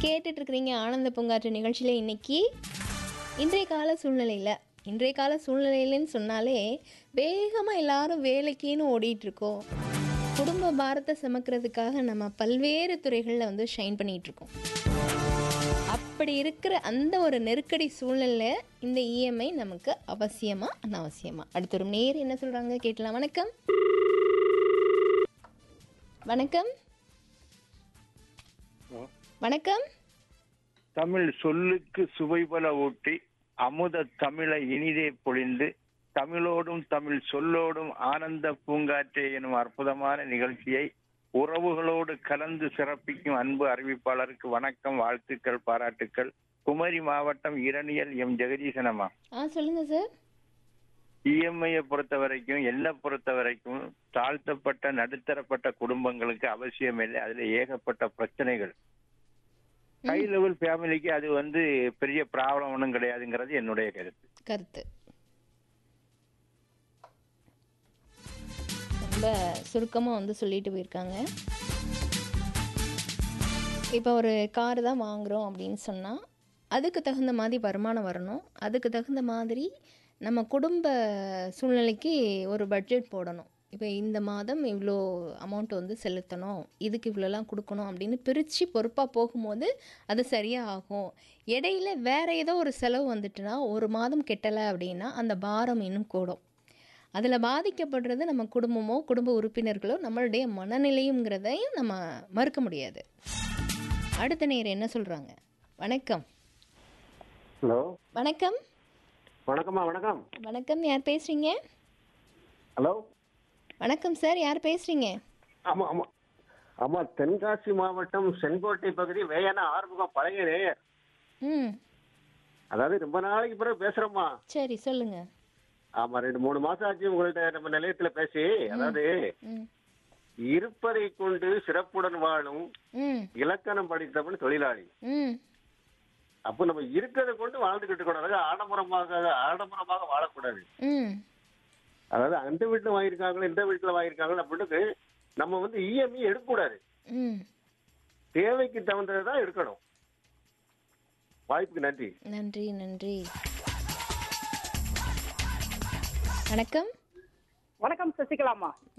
கேட்டுட்டு இருக்கிறீங்க ஆனந்த பூங்காற்று நிகழ்ச்சியில் இன்னைக்கு இன்றைய கால சூழ்நிலையில் இன்றைய கால சூழ்நிலையிலன்னு சொன்னாலே வேகமாக எல்லாரும் வேலைக்குன்னு ஓடிட்டு இருக்கோம் குடும்ப பாரத்தை சுமக்கிறதுக்காக நம்ம பல்வேறு துறைகளில் வந்து ஷைன் பண்ணிட்டு இருக்கோம் அப்படி இருக்கிற அந்த ஒரு நெருக்கடி சூழ்நிலையில் இந்த இஎம்ஐ நமக்கு அவசியமா அனாவசியமா அடுத்த ஒரு நேர் என்ன சொல்றாங்க கேட்கலாம் வணக்கம் வணக்கம் வணக்கம் தமிழ் சொல்லுக்கு சுவைபல ஊட்டி அமுத தமிழை இனிதே பொழிந்து தமிழோடும் தமிழ் சொல்லோடும் ஆனந்த பூங்காற்றே எனும் அற்புதமான நிகழ்ச்சியை உறவுகளோடு கலந்து சிறப்பிக்கும் அன்பு அறிவிப்பாளருக்கு வணக்கம் வாழ்த்துக்கள் பாராட்டுக்கள் குமரி மாவட்டம் இரணியல் எம் ஜெகதீசனமா ஆ சொல்லுங்க சார் இஎம்ஐயை பொறுத்த வரைக்கும் என்னை பொறுத்த வரைக்கும் தாழ்த்தப்பட்ட நடுத்தரப்பட்ட குடும்பங்களுக்கு அவசியம் இல்லை அதுல ஏகப்பட்ட பிரச்சனைகள் ஹை லெவல் ஃபேமிலிக்கு அது வந்து பெரிய ப்ராப்ளம் ஒன்றும் கிடையாதுங்கிறது என்னுடைய கருத்து கருத்து ரொம்ப சுருக்கமாக வந்து சொல்லிட்டு போயிருக்காங்க இப்போ ஒரு கார் தான் வாங்குகிறோம் அப்படின்னு சொன்னால் அதுக்கு தகுந்த மாதிரி வருமானம் வரணும் அதுக்கு தகுந்த மாதிரி நம்ம குடும்ப சூழ்நிலைக்கு ஒரு பட்ஜெட் போடணும் இப்போ இந்த மாதம் இவ்வளோ அமௌண்ட் வந்து செலுத்தணும் இதுக்கு இவ்வளோலாம் கொடுக்கணும் அப்படின்னு பிரித்து பொறுப்பாக போகும்போது அது சரியாக ஆகும் இடையில வேறு ஏதோ ஒரு செலவு வந்துட்டுனா ஒரு மாதம் கெட்டலை அப்படின்னா அந்த பாரம் இன்னும் கூடும் அதில் பாதிக்கப்படுறது நம்ம குடும்பமோ குடும்ப உறுப்பினர்களோ நம்மளுடைய மனநிலையுங்கிறதையும் நம்ம மறுக்க முடியாது அடுத்த நேரம் என்ன சொல்கிறாங்க வணக்கம் ஹலோ வணக்கம் வணக்கம்மா வணக்கம் வணக்கம் யார் பேசுகிறீங்க ஹலோ வணக்கம் சார் யார் பேசுகிறீங்க ஆமா ஆமா ஆமா தென்காசி மாவட்டம் செங்கோட்டை பகுதி வேயனா ஆறுமுகம் பழைய நேயர் ம் அதாவது ரொம்ப நாளைக்கு பிறகு பேசுறோம்மா சரி சொல்லுங்கள் ஆமா ரெண்டு மூணு மாசம் ஆச்சு உங்கள்ட்ட நம்ம நிலையத்துல பேசி அதாவது ம் இருப்பதை கொண்டு சிறப்புடன் வாழும் ம் இலக்கணம் படித்தவன் தொழிலாளி ம் அப்போ நம்ம இருக்கிறத கொண்டு வாழ்ந்துகிட்டு இருக்கணும் அதாவது ஆடம்பரமாக ஆடம்பரமாக வாழக்கூடாது ம் அதாவது அந்த வீட்டுல வாங்கியிருக்காங்களோ இந்த வீட்டுல வாங்கியிருக்காங்களோ அப்படின்னு நம்ம வந்து இஎம்ஐ எடுக்கக்கூடாது ம் தேவைக்கு தகுந்ததை தான் எடுக்கணும் வாய்ப்புக்கு நன்றி நன்றி நன்றி வணக்கம் வணக்கம் சசிகலாமா